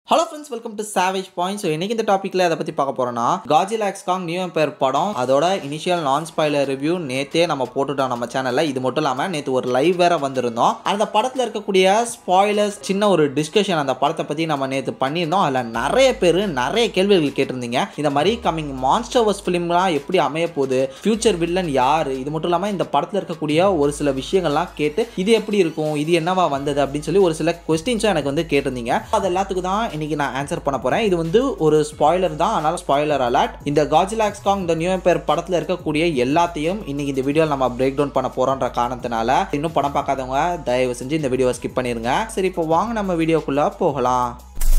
hello friends welcome to savage point so இன்னைக்கு இந்த டாப்பிக்கில் அதை பற்றி பார்க்க போகிறோன்னா காஜிலா எக்ஸ்காங் நியூ எம்பையர் படம் அதோட இனிஷியல் நான் ஸ்பாய்லர் ரிவ்யூ நேத்தே நம்ம போட்டுட்டோம் நம்ம சேனலில் இது மட்டும் இல்லாமல் நேற்று ஒரு லைவ் வேற வந்திருந்தோம் அந்த படத்தில் இருக்கக்கூடிய ஸ்பாய்லர்ஸ் சின்ன ஒரு டிஸ்கஷன் அந்த படத்தை பற்றி நம்ம நேற்று பண்ணியிருந்தோம் அதில் நிறைய பேர் நிறைய கேள்விகள் கேட்டிருந்தீங்க இந்த மாதிரி கம்மிங் மான்ஸ்டர்வர்ஸ் ஃபிலிம்லாம் எப்படி அமைய போகுது ஃபியூச்சர் வில்லன் யார் இது மட்டும் இல்லாமல் இந்த படத்தில் இருக்கக்கூடிய ஒரு சில விஷயங்கள்லாம் கேட்டு இது எப்படி இருக்கும் இது என்னவா வந்தது அப்படின்னு சொல்லி ஒரு சில கொஸ்டின்ஸும் எனக்கு வந்து கேட்டிருந்தீங்க அது எல்லாத்துக்கும் தான் இன்னைக்கு நான் ஆன்சர் பண்ண போறேன் இது வந்து ஒரு ஸ்பாய்லர் தான் அதனால ஸ்பாய்லர் அலர்ட் இந்த காஜிலாக்ஸ் காங் இந்த நியூ எம்பையர் படத்தில் இருக்கக்கூடிய எல்லாத்தையும் இன்னைக்கு இந்த வீடியோவில் நம்ம பிரேக் டவுன் பண்ண போறோன்ற காரணத்தினால இன்னும் படம் பார்க்காதவங்க தயவு செஞ்சு இந்த வீடியோவை ஸ்கிப் பண்ணிருங்க சரி இப்போ வாங்க நம்ம வீடியோக்குள்ள போகலாம்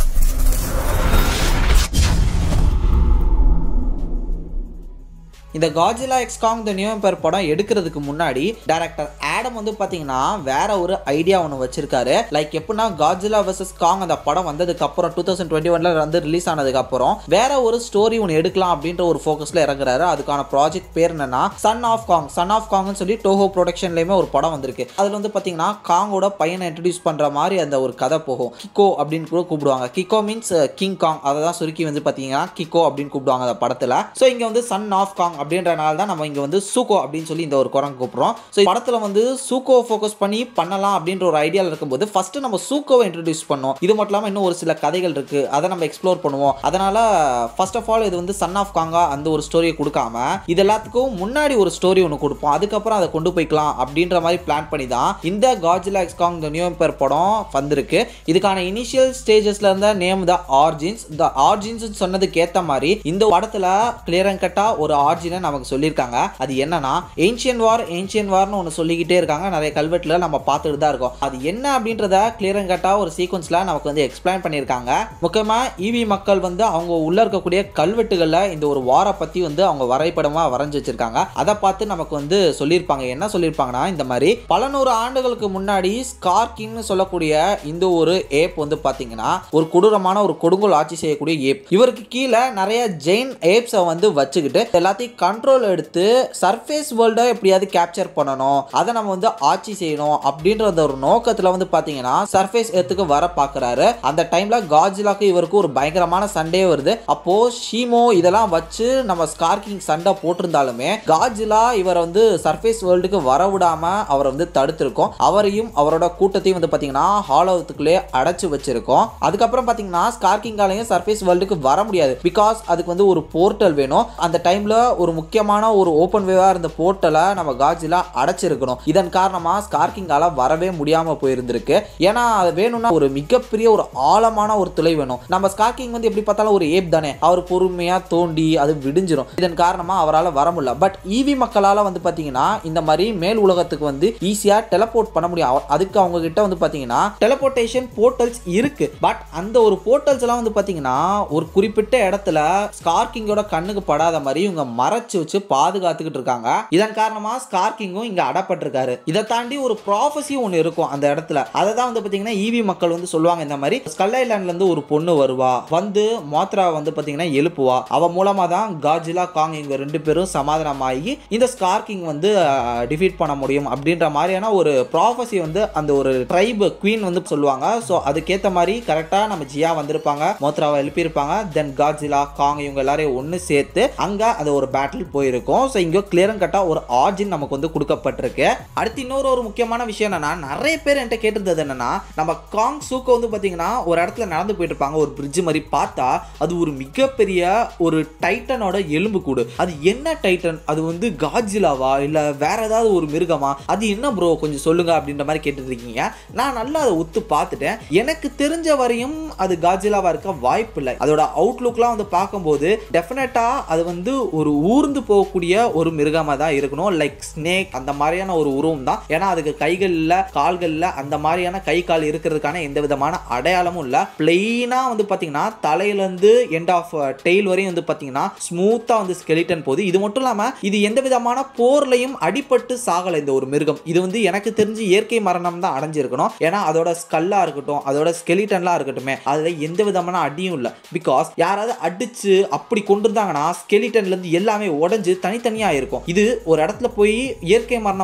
இந்த காஜிலா எக்ஸ்காங் த நியூ எம்பையர் படம் எடுக்கிறதுக்கு முன்னாடி டைரக்டர் ஆடம் வந்து பார்த்தீங்கன்னா வேற ஒரு ஐடியா ஒன்று வச்சிருக்காரு லைக் எப்படின்னா காஜிலா வர்சஸ் காங் அந்த படம் வந்ததுக்கு அப்புறம் டூ தௌசண்ட் டுவெண்ட்டி ஒன்ல வந்து ரிலீஸ் ஆனதுக்கு அப்புறம் வேற ஒரு ஸ்டோரி ஒன்று எடுக்கலாம் அப்படின்ற ஒரு ஃபோக்கஸ்ல இறங்குறாரு அதுக்கான ப்ராஜெக்ட் பேர் என்னன்னா Son of Kong Son of காங்னு சொல்லி டோஹோ ப்ரொடக்ஷன்லயுமே ஒரு படம் வந்திருக்கு அதுல வந்து பார்த்தீங்கன்னா காங்கோட பையனை இன்ட்ரடியூஸ் பண்ற மாதிரி அந்த ஒரு கதை போகும் கிக்கோ அப்படின்னு கூட கூப்பிடுவாங்க கிக்கோ மீன்ஸ் கிங் காங் அதை தான் சுருக்கி வந்து பார்த்தீங்கன்னா கிக்கோ அப்படின்னு கூப்பிடுவாங்க அந்த படத்துல ஸோ இங்க வந்து சன் ஆஃப் காங் அப்படின்றனால தான் நம்ம இங்கே வந்து சூக்கோ அப்படின்னு சொல்லி இந்த ஒரு குரங்கு கூப்பிட்றோம் ஸோ படத்தில் வந்து சூக்கோ ஃபோக்கஸ் பண்ணி பண்ணலாம் அப்படின்ற ஒரு ஐடியாவில் இருக்கும்போது ஃபர்ஸ்ட் நம்ம சூக்கோவை இன்ட்ரடியூஸ் பண்ணோம் இது மட்டும் இல்லாமல் இன்னும் ஒரு சில கதைகள் இருக்குது அதை நம்ம எக்ஸ்ப்ளோர் பண்ணுவோம் அதனால ஃபர்ஸ்ட் ஆஃப் ஆல் இது வந்து சன் ஆஃப் காங்கா அந்த ஒரு ஸ்டோரியை கொடுக்காம இது எல்லாத்துக்கும் முன்னாடி ஒரு ஸ்டோரி ஒன்று கொடுப்போம் அதுக்கப்புறம் அதை கொண்டு போய்க்கலாம் அப்படின்ற மாதிரி பிளான் பண்ணி தான் இந்த காஜிலா எக்ஸ்காங் த நியூ எம்பையர் படம் வந்திருக்கு இதுக்கான இனிஷியல் ஸ்டேஜஸ்ல இருந்த name the origins the origins சொன்னதுக்கு ஏற்ற மாதிரி இந்த படத்தில் கிளியரன் கட்டா ஒரு ஆர்ஜினை நமக்கு சொல்லியிருக்காங்க அது என்னன்னா ஏன்ஷியன் வார் ஏன்ஷியன் வார்னு ஒன்று சொல்லிக்கிட்டே இருக்காங்க நிறைய கல்வெட்டில் நம்ம பார்த்துட்டு தான் இருக்கோம் அது என்ன அப்படின்றத கிளியரன் கட்டா ஒரு சீக்வன்ஸில் நமக்கு வந்து எக்ஸ்பிளைன் பண்ணியிருக்காங்க முக்கியமாக ஈவி மக்கள் வந்து அவங்க உள்ள இருக்கக்கூடிய கல்வெட்டுகளில் இந்த ஒரு வாரை பற்றி வந்து அவங்க வரைபடமாக வரைஞ்சி வச்சிருக்காங்க அதை பார்த்து நமக்கு வந்து சொல்லியிருப்பாங்க என்ன சொல்லியிருப்பாங்கன்னா இந்த மாதிரி பல நூறு ஆண்டுகளுக்கு முன்னாடி ஸ்கார்கிங்னு சொல்லக்கூடிய இந்த ஒரு ஏப் வந்து பார்த்தீங்கன்னா ஒரு கொடூரமான ஒரு கொடுங்கோல் ஆட்சி செய்யக்கூடிய ஏப் இவருக்கு கீழே நிறைய ஜெயின் ஏப்ஸை வந்து வச்சுக்கிட்டு எல்லாத்தையும் கண்ட்ரோல் எடுத்து சர்ஃபேஸ் வேர்ல்டை எப்படியாவது கேப்சர் பண்ணணும் அதை நம்ம வந்து ஆட்சி செய்யணும் அப்படின்ற அந்த ஒரு நோக்கத்தில் வந்து பார்த்தீங்கன்னா சர்ஃபேஸ் எர்த்துக்கு வர பார்க்குறாரு அந்த டைம்ல காஜிலாக்கு இவருக்கு ஒரு பயங்கரமான சண்டே வருது அப்போ ஷீமோ இதெல்லாம் வச்சு நம்ம ஸ்கார்கிங் சண்டை போட்டிருந்தாலுமே காஜிலா இவரை வந்து சர்ஃபேஸ் வேர்ல்டுக்கு வர விடாம அவரை வந்து தடுத்திருக்கோம் அவரையும் அவரோட கூட்டத்தையும் வந்து பார்த்தீங்கன்னா ஹாலோவத்துக்குள்ளே அடைச்சு வச்சிருக்கோம் அதுக்கப்புறம் பார்த்தீங்கன்னா ஸ்கார்கிங்காலையும் சர்ஃபேஸ் வேர்ல்டுக்கு வர முடியாது பிகாஸ் அதுக்கு வந்து ஒரு போர்ட்டல் வேணும் அந்த டைம்ல ஒரு முக்கியமான ஒரு ஓப்பன் வேவா இருந்த போர்ட்டலை நம்ம காஜிலா அடைச்சிருக்கணும் இதன் காரணமா ஸ்கார்கிங்கால வரவே முடியாம போயிருந்திருக்கு ஏன்னா அது வேணும்னா ஒரு மிகப்பெரிய ஒரு ஆழமான ஒரு துளை வேணும் நம்ம ஸ்கார்கிங் வந்து எப்படி பார்த்தாலும் ஒரு ஏப் தானே அவர் பொறுமையா தோண்டி அது விடிஞ்சிரும் இதன் காரணமா அவரால் வர முடியல பட் ஈவி மக்களால வந்து பாத்தீங்கன்னா இந்த மாதிரி மேல் உலகத்துக்கு வந்து ஈஸியா டெலபோர்ட் பண்ண முடியும் அவ- அதுக்கு அவங்க கிட்ட வந்து பாத்தீங்கன்னா டெலபோர்டேஷன் போர்ட்டல்ஸ் இருக்கு பட் அந்த ஒரு போர்ட்டல்ஸ் எல்லாம் வந்து பாத்தீங்கன்னா ஒரு குறிப்பிட்ட இடத்துல ஸ்கார்கிங்கோட கண்ணுக்கு படாத மாதிரி இவங்க மறைச்சு வச்சு பாதுகாத்துக்கிட்டு இருக்காங்க இதன் காரணமா ஸ்கார்கிங்கும் இங்க அடப்பட்டிருக்காரு இதை தாண்டி ஒரு ப்ராஃபஸி ஒன்று இருக்கும் அந்த இடத்துல அதை தான் வந்து பாத்தீங்கன்னா ஈவி மக்கள் வந்து சொல்லுவாங்க இந்த மாதிரி ஸ்கல் ஐலாண்ட்ல இருந்து ஒரு பொண்ணு வருவா வந்து மோத்ரா வந்து பாத்தீங்கன்னா எழுப்புவா அவ மூலமா தான் காஜிலா காங் இவங்க ரெண்டு பேரும் சமாதானமாகி இந்த ஸ்கார்கிங் வந்து டிஃபீட் பண்ண முடியும் அப்படின்ற மாதிரியான ஒரு ப்ராஃபஸி வந்து அந்த ஒரு ட்ரைபு குவீன் வந்து சொல்லுவாங்க ஸோ அதுக்கேற்ற மாதிரி கரெக்டாக நம்ம ஜியா வந்திருப்பாங்க மோத்ராவை எழுப்பியிருப்பாங்க தென் காஜிலா காங் இவங்க எல்லாரையும் ஒன்று சேர்த்து அங்கே அது ஒரு பேட்டில் போயிருக்கும் ஸோ இங்கே கிளியரும் கட்டாக ஒரு ஆர்ஜின் நமக்கு வந்து கொடுக்கப்பட்டிருக்கு அடுத்து இன்னொரு ஒரு முக்கியமான விஷயம் என்னன்னா நிறைய பேர் என்கிட்ட கேட்டிருந்தது என்னன்னா நம்ம காங் சூக்கோ வந்து பார்த்தீங்கன்னா ஒரு இடத்துல நடந்து போயிட்டு இருப்பாங்க ஒரு பிரிட்ஜ் மாதிரி பார்த்தா அது ஒரு மிகப்பெரிய ஒரு டைட்டனோட எலும்பு கூடு அது என்ன டைட்டன் அது வந்து காஜிலாவா இல்லை வேற ஏதாவது ஒரு மிருகமா அது என்ன ப்ரோ கொஞ்சம் சொல்லுங்க அப்படின்ற மாதிரி கேட்டுட்டு இருக்கீங்க நான் நல்லா அதை ஒத்து பார்த்துட்டேன் எனக்கு தெரிஞ்ச வரையும் அது காஜிலாவா இருக்க வாய்ப்பு இல்லை அதோட அவுட்லுக்லாம் வந்து பார்க்கும்போது டெஃபினட்டா அது வந்து ஒரு ஊர்ந்து போகக்கூடிய ஒரு மிருகமா தான் இருக்கணும் லைக் ஸ்னேக் அந்த மாதிரியான ஒரு உருவம் தான் ஏன்னா அதுக்கு கைகள் இல்ல கால்கள் இல்ல அந்த மாதிரியான கை கால் இருக்கிறதுக்கான எந்த விதமான அடையாளமும் இல்ல பிளெயினா வந்து பாத்தீங்கன்னா தலையில இருந்து எண்ட் ஆஃப் டெய்ல் வரையும் வந்து பாத்தீங்கன்னா ஸ்மூத்தா வந்து ஸ்கெலிட்டன் போகுது இது மட்டும் இல்லாம இது எந்த விதமான போர்லையும் அடிபட்டு சாகல இந்த ஒரு மிருகம் இது வந்து எனக்கு தெரிஞ்சு இயற்கை மரணம் தான் அடைஞ்சிருக்கணும் ஏன்னா அதோட ஸ்கல்லா இருக்கட்டும் அதோட ஸ்கெலிட்டன்லாம் இருக்கட்டுமே அதுல எந்த விதமான அடியும் இல்லை பிகாஸ் யாராவது அடிச்சு அப்படி கொண்டிருந்தாங்கன்னா ஸ்கெலிட்டன்ல இருந்து எல்லாமே உடைஞ்சு தனித்தனியா இருக்கும் இது ஒரு இடத்துல போய் இயற்கை மரணம் அடைஞ்ச மாதிரி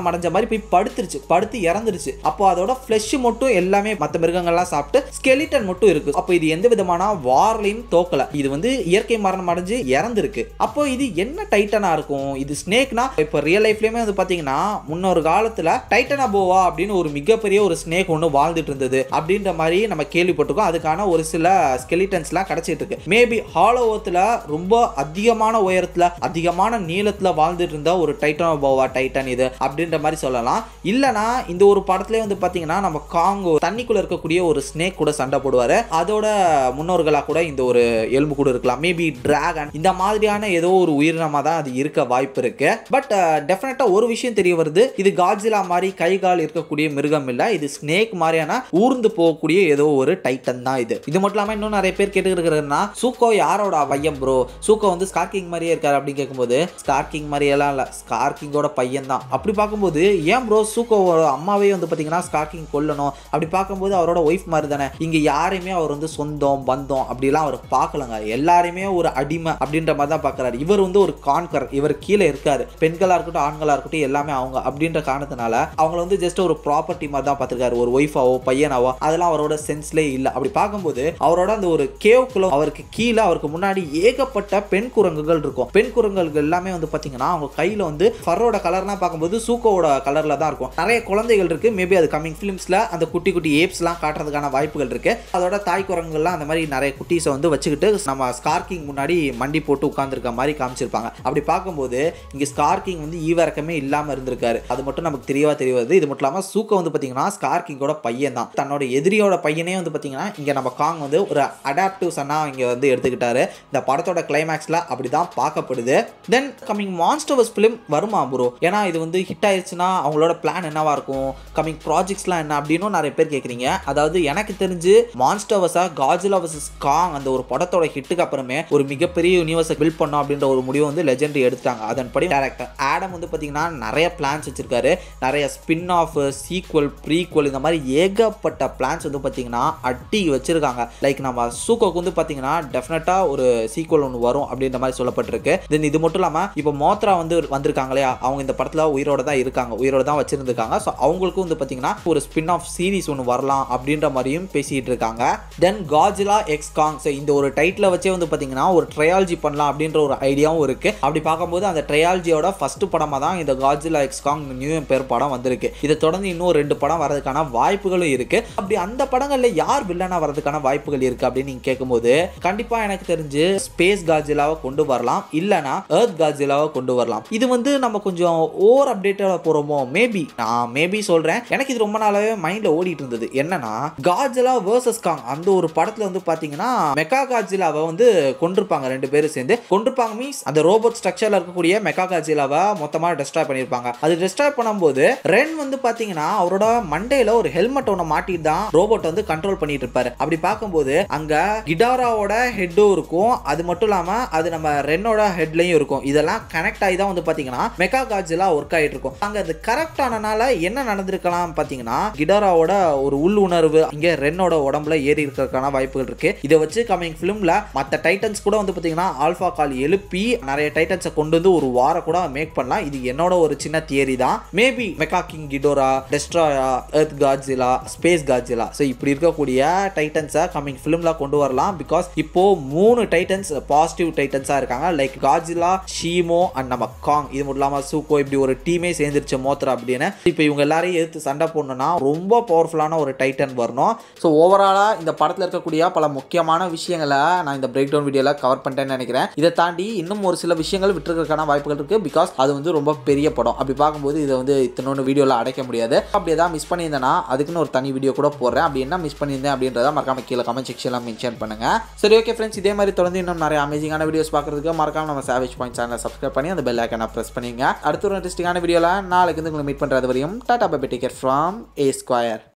மாதிரி போய் படுத்துருச்சு படுத்து இறந்துருச்சு அப்போ அதோட ஃப்ளஷ் மட்டும் எல்லாமே மற்ற மிருகங்கள்லாம் சாப்பிட்டு ஸ்கெலிட்டன் மட்டும் இருக்கு அப்போ இது எந்த விதமான வார்லையும் தோக்கல இது வந்து இயற்கை மரணம் அடைஞ்சு இறந்துருக்கு அப்போ இது என்ன டைட்டனா இருக்கும் இது ஸ்னேக்னா இப்போ ரியல் லைஃப்லயுமே வந்து பாத்தீங்கன்னா முன்னொரு காலத்துல டைட்டனா போவா அப்படின்னு ஒரு மிகப்பெரிய ஒரு ஸ்னேக் ஒன்று வாழ்ந்துட்டு இருந்தது அப்படின்ற மாதிரி நம்ம கேள்விப்பட்டிருக்கோம் அதுக்கான ஒரு சில ஸ்கெலிட்டன்ஸ்லாம் கிடைச்சிட்டு இருக்கு மேபி ஹாலோவத்தில் ரொம்ப அதிகமான உயரத்துல அதிகமான நீளத்துல வாழ்ந்துட்டு இருந்த ஒரு டைட்டனா போவா டைட்டன் இது அப்படின்ற மாதிரி சொல்லலாம் இல்லனா இந்த ஒரு படத்துலயே வந்து பாத்தீங்கன்னா நம்ம காங்கோ தண்ணிக்குள்ள இருக்கக்கூடிய ஒரு ஸ்னேக் கூட சண்டை போடுவாரு அதோட முன்னோர்களா கூட இந்த ஒரு எலும்பு கூட இருக்கலாம் மேபி டிராகன் இந்த மாதிரியான ஏதோ ஒரு உயிரினமா தான் அது இருக்க வாய்ப்பு இருக்கு பட் டெஃபினட்டா ஒரு விஷயம் தெரிய வருது இது காஜிலா மாதிரி கை கால் இருக்கக்கூடிய மிருகம் இல்ல இது ஸ்னேக் மாதிரியான ஊர்ந்து போகக்கூடிய ஏதோ ஒரு டைட்டன் தான் இது இது மட்டும் இல்லாம இன்னும் நிறைய பேர் கேட்டுக்கிறதுனா சூக்கோ யாரோட பையன் ப்ரோ சூக்கோ வந்து ஸ்கார்கிங் மாதிரியே இருக்காரு அப்படின்னு கேட்கும்போது ஸ்கார்கிங் மாதிரி எல்லாம் இல்ல ஸ்கார்கிங்கோட பையன் தான் அப்படி பார்க்கும்போது ஏன் ப்ரோ சூக்கோவோட அம்மாவே வந்து பாத்தீங்கன்னா ஸ்கார்கிங் கொல்லணும் அப்படி பார்க்கும்போது அவரோட ஒய்ஃப் மாதிரி தானே இங்க யாரையுமே அவர் வந்து சொந்தம் பந்தம் அப்படிலாம் அவர் பார்க்கலங்க எல்லாருமே ஒரு அடிமை அப்படின்ற மாதிரி தான் பார்க்குறாரு இவர் வந்து ஒரு கான்கர் இவர் கீழே இருக்காரு பெண்களா இருக்கட்டும் ஆண்களா இருக்கட்டும் எல்லாமே அவங்க அப்படின்ற காரணத்தினால அவங்கள வந்து ஜஸ்ட் ஒரு ப்ராப்பர்ட்டி மாதிரி தான் பார்த்துருக்காரு ஒரு ஒய்ஃபாவோ பையனாவோ அதெல்லாம் அவரோட சென்ஸ்லேயே இல்லை அப்படி பார்க்கும்போது அவரோட அந்த ஒரு கேவுக்குள்ள அவருக்கு கீழே அவருக்கு முன்னாடி ஏகப்பட்ட பெண் குரங்குகள் இருக்கும் பெண் குரங்குகள் எல்லாமே வந்து பார்த்தீங்கன்னா அவங்க கையில் வந்து ஃபரோட கலர்லாம் பார்க்கும்போது சூக்கோவோட கலரில் தான் இருக்கும் நிறைய குழந்தைகள் இருக்கு மேபி அது கம்மிங் ஃபிலிம்ஸில் அந்த குட்டி குட்டி ஏப்ஸ்லாம் காட்டுறதுக்கான வாய்ப்புகள் இருக்கு அதோட தாய் குரங்குகள்லாம் அந்த மாதிரி நிறைய குட்டீஸை வந்து வச்சுக்கிட்டு நம்ம ஸ்கார்கிங் முன்னாடி மண்டி போட்டு உட்காந்துருக்க மாதிரி காமிச்சிருப்பாங்க அப்படி பார்க்கும்போது இங்கே ஸ்கார்கிங் வந்து ஈவிறக்கமே இல்லாமல் இருந்திருக்காரு அது மட்டும் நமக்கு தெரியவா தெரிய வருது இது மட்டும் இல்லாமல் சூக்க வந்து பார்த்தீங்கன்னா ஸ்கார்கிங்கோட பையன் தான் தன்னோட எதிரியோட பையனே வந்து பார்த்தீங்கன்னா இங்கே நம்ம காங் வந்து ஒரு அடாப்டிவ் சன்னாக இங்கே வந்து எடுத்துக்கிட்டாரு இந்த படத்தோட கிளைமேக்ஸில் அப்படி தான் பார்க்கப்படுது தென் கம்மிங் மான்ஸ்டர்ஸ் ஃபிலிம் வருமா ப்ரோ ஏன்னா இது வந்து ஹிட் ஆயிடுச்சுன்னா அவங்களோட பிளான் என்னவா இருக்கும் கம்மிங் ப்ராஜெக்ட்ஸ்லாம் என்ன அப்படின்னு நிறைய பேர் கேட்குறீங்க அதாவது எனக்கு தெரிஞ்சு மான்ஸ்டர்வஸாக காஜிலா வர்சஸ் காங் அந்த ஒரு படத்தோட ஹிட்டுக்கு அப்புறமே ஒரு மிகப்பெரிய யூனிவர்ஸை பில்ட் பண்ணோம் அப்படின்ற ஒரு முடிவை வந்து லெஜெண்டரி எடுத்தாங்க அதன்படி டேரக்டர் ஆடம் வந்து பார்த்தீங்கன்னா நிறைய பிளான்ஸ் வச்சிருக்காரு நிறைய ஸ்பின் ஆஃப் சீக்வல் ப்ரீக்வல் இந்த மாதிரி ஏகப்பட்ட பிளான்ஸ் வந்து பார்த்தீங்கன்னா அட்டி வச்சிருக்காங்க லைக் நம்ம சூக்கோக்கு வந்து பார்த்தீங்கன்னா டெஃபினட்டாக ஒரு சீக்வல் ஒன்று வரும் அப்படின்ற மாதிரி சொல்லப்பட்டிருக்கு தென் இது மட்டும் இல்லாமல் இப்போ மோத்ரா வந்து வந்திருக்காங்க இல்லையா அவங்க இந்த படத்தில் உயிரோட தான் இருக்காங்க உயிரோட தான் வச்சிருந்துருக்காங்க ஸோ அவங்களுக்கும் வந்து பார்த்தீங்கன்னா ஒரு ஸ்பின் ஆஃப் சீரிஸ் ஒன்று வரலாம் அப்படின்ற மாதிரியும் பேசிட்டு இருக்காங்க தென் காஜிலா எக்ஸ் காங் ஸோ இந்த ஒரு டைட்டில் வச்சே வந்து பார்த்தீங்கன்னா ஒரு ட்ரையாலஜி பண்ணலாம் அப்படின்ற ஒரு ஐடியாவும் இருக்கு அப்படி பார்க்கும்போது அந்த ட்ரையாலஜியோட ஃபர்ஸ்ட் படமாக தான் இந்த காஜிலா எக்ஸ் காங் நியூ பேர் படம் வந்திருக்கு இதை தொடர்ந்து இன்னும் ரெண்டு படம் வரதுக்கான வாய்ப்புகளும் இருக்கு அப்படி அந்த படங்கள்ல யார் வில்லனா வரதுக்கான வாய்ப்புகள் இருக்கு அப்படின்னு நீங்க கேட்கும்போது கண்டிப்பா எனக்கு தெரிஞ்சு ஸ்பேஸ் காஜிலாவை கொண்டு வரலாம் இல்லனா எர்த் காஜிலாவை கொண்டு வரலாம் இது வந்து நம்ம கொஞ்சம் ஓவர் அப்டேட்டடாக போறோமோ மேபி நான் மேபி சொல்றேன் எனக்கு இது ரொம்ப நாளாவே மைண்ட்ல ஓடிட்டு இருந்தது என்னன்னா காஜிலா வர்சஸ் காங் அந்த ஒரு படத்துல வந்து பாத்தீங்கன்னா மெகா காஜிலாவை வந்து கொண்டிருப்பாங்க ரெண்டு பேரும் சேர்ந்து கொண்டிருப்பாங்க மீன்ஸ் அந்த ரோபோட் ஸ்ட்ரக்சர்ல இருக்கக்கூடிய மெகா காஜிலாவை மொத்தமா டெஸ்ட்ராய் பண்ணிருப்பாங்க அது டெஸ்ட்ராய் பண்ணும்போது ரென் வந்து பாத்தீங்கன்னா அவரோட மண்டையில ஒரு ஹெல்மெட் ஒன்று மாட்டிட்டு தான் ரோபோட் வந்து கண்ட்ரோல் பண்ணிட்டு இருப்பாரு அப்படி பார்க்கும்போது அங்க கிடாராவோட ஹெட்டும் இருக்கும் அது மட்டும் இல்லாம அது நம்ம ரென்னோட ஹெட்லயும் இருக்கும் இதெல்லாம் கனெக்ட் ஆகி தான் வந்து பாத்தீங்கன்னா மெகா காஜிலா ஒர்க் ஆயிட்டு இருக்கும் அங்க அது கரெக்ட் ஆனனால என்ன நடந்திருக்கலாம் பாத்தீங்கன்னா கிடாராவோட ஒரு உள் உணர்வு இங்க ரென்னோட உடம்புல ஏறி இருக்கிறதுக்கான வாய்ப்புகள் இருக்கு இதை வச்சு கமிங் ஃபிலிம்ல மற்ற டைட்டன்ஸ் கூட வந்து பாத்தீங்கன்னா ஆல்ஃபா கால் எழுப்பி நிறைய டைட்டன்ஸை கொண்டு வந்து ஒரு வாரம் கூட மேக் பண்ணலாம் இது என்னோட ஒரு சின்ன தியரி தான் maybe Mega King Ghidorah Destoroyah Earth Godzilla Space Godzilla so இப்படி இருக்கக்கூடிய டைட்டன்ஸை கமிங் ஃபிலிம்ல கொண்டு வரலாம் பிகாஸ் இப்போ மூணு டைட்டன்ஸ் பாசிட்டிவ் டைட்டன்ஸாக இருக்காங்க லைக் காஜிலா ஷீமோ அண்ட் நம்ம காங் இது மட்டும் இல்லாமல் சூக்கோ இப்படி ஒரு டீமே சேர்ந்துருச்சு மோத்ரா அப்படின்னு இப்போ இவங்க எல்லாரையும் எதிர்த்து சண்டை போடணும்னா ரொம்ப பவர்ஃபுல்லான ஒரு டைட்டன் வரணும் ஸோ ஓவராலாக இந்த படத்தில் இருக்கக்கூடிய பல முக்கியமான விஷயங்களை நான் இந்த பிரேக் டவுன் வீடியோவில் கவர் பண்ணிட்டேன்னு நினைக்கிறேன் இதை தாண்டி இன்னும் ஒரு சில விஷயங்கள் விட்டுருக்கிறதுக்கான வாய்ப்புகள் இருக்குது பிகாஸ் அது வந்து ரொம்ப பெரிய படம் அப்படி பார்க்கும்போது இதை வந்து இத்தனோன்னு வீடியோவில் அடைக்க முடியாது அப்படி ஏதாவது மிஸ் பண்ணியிருந்தேன்னா அதுக்குன்னு ஒரு தனி வீடியோ கூட போடுறேன் அப்படி என்ன மிஸ் பண்ணியிருந்தேன் அப்படின்றத மறக்காம கீழே கமெண்ட் செக்ஷனில் மென்ஷன் பண்ணுங்க சரி ஓகே ஃப்ரெண்ட்ஸ் இதே மாதிரி தொடர்ந்து இன்னும் நிறைய அமேசிங்கான வீடியோஸ் பார்க்கறதுக்கு மறக்காம நம்ம சேவேஜ் பாயிண்ட் சேனலை சப்ஸ்கிரைப் பண்ணி அந்த பெல் ஐக்கனை ப்ரெஸ் பண்ணிங்க அடுத்த ஒரு இன்ட்ரெஸ்டிங்கான வீடியோவில் நாளைக்கு வந்து உங்களை மீட் பண்ணுறது வரையும் tata bye take care from A square